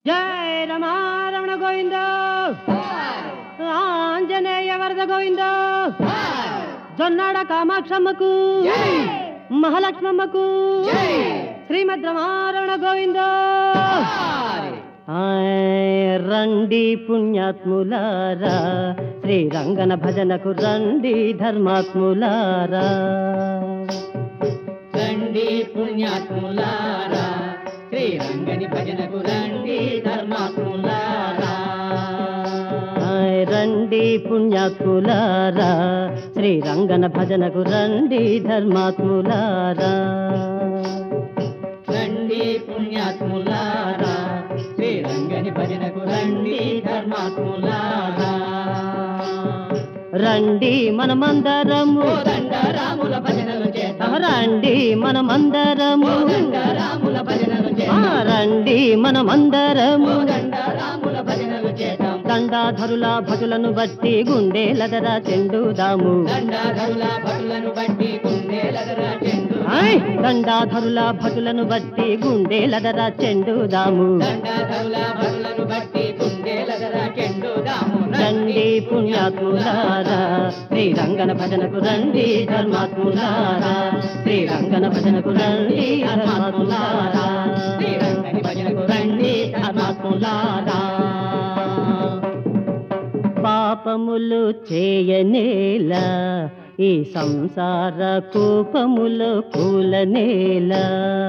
జయ రమారమణ గోవింద ఆంజనేయ వరద గోవింద జొన్నాడ కామాక్షమ్మకు మహాలక్ష్మమ్మకు శ్రీమద్ రమారమణ గోవింద ఆయ్ రండి పుణ్యాత్ములారా శ్రీరంగన భజనకు రండి ధర్మాత్ములారా రండి పుణ్యాత్ములారా శ్రీరంగని భజనకు రండి ధర్మాత్ములారా ఆయ్ రండి పుణ్యాత్ములారా శ్రీరంగన భజనకు రండి ధర్మాత్ములారా రండి పుణ్యాత్ములారా శ్రీరంగని భజనకు రండి ధర్మాత్ములారా రండి మనమందరము ఓ దండ రాముల భజనలు చేద్దాం రండి మనమందరము ఓ దండ రాముల భజనలు ఆ, చేద్దాం రండి మనమందరము ఓ దండ రాముల భజనలు చేద్దాం దండాధరుల భజులను బట్టి గుండెలదర చెండుదాము దండాధరుల భటులను బట్టి కుందేలగర చెండు ఆయ్ దండాధరుల భజులను బట్టి గుండెలదర చెండుదాము దండాధరుల భటులను బట్టి కుందేలగర చెండుదాము రండి పుణ్యాత్ములారా శ్రీరంగన భజనకు రండి ధర్మాత్ములారా శ్రీరంగన భజనకు రండి ధర్మాత్ములారా శ్రీరంగని భజనకు రండి ధర్మాత్ములారా పాపములు చేయనేలా ఈ సంసార కూపములు కూలనేలా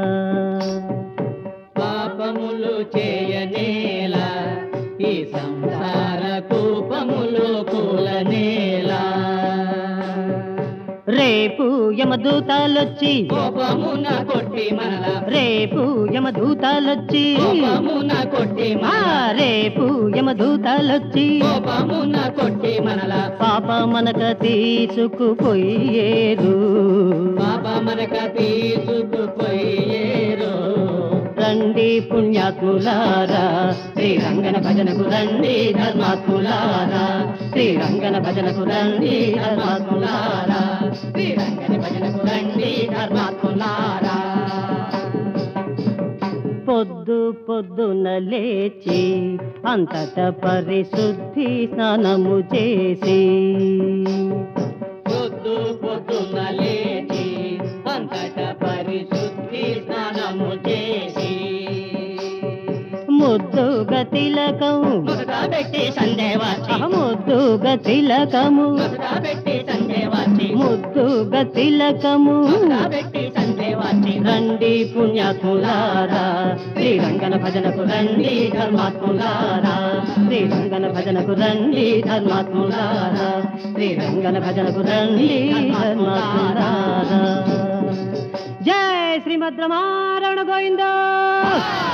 పాపములు చేయనేలా ఈ సంసార కూపములు కూలనేలా రేపు యమదూతాలొచ్చి కోపమున కొట్టి మనల రేపు యమదూతాలొచ్చి కోపమున కొట్టి ఆ, మనల రేపు యమదూతాలొచ్చి కోపమున కొట్టి మనల పాప మనక తీసుకుపోయేరు పాప మనక తీసుకుపోయేరు రండి పుణ్యాత్ములారా శ్రీరంగన భజనకు రండి ధర్మాత్ములారా శ్రీరంగన భజనకు రండి ధర్మాత్ములారా శ్రీరంగని భజనకు రండి ధర్మాత్ములారా పొద్దు పొద్దున లేచి అంతట పరిశుద్ధి స్నానము చేసి పొద్దు పొద్దున లేచి అంతట పరిశుద్ధి స్నానము చేసి ముద్దుగా తిలకం ముసుగా పెట్టి సందేవాచి ముద్దుగా తిలకము ముసుగా పెట్టి సందేవాచి ముద్దుగా తిలకము ముసుగా పెట్టి సందేవాచి రండి పుణ్యాత్ములారా శ్రీరంగన భజనకు రండి ధర్మాత్ములారా శ్రీరంగన భజనకు రండి ధర్మాత్ములారా శ్రీరంగన భజనకు రండి ధర్మాత్ములారా జై శ్రీమద్ రమారమణ గోవింద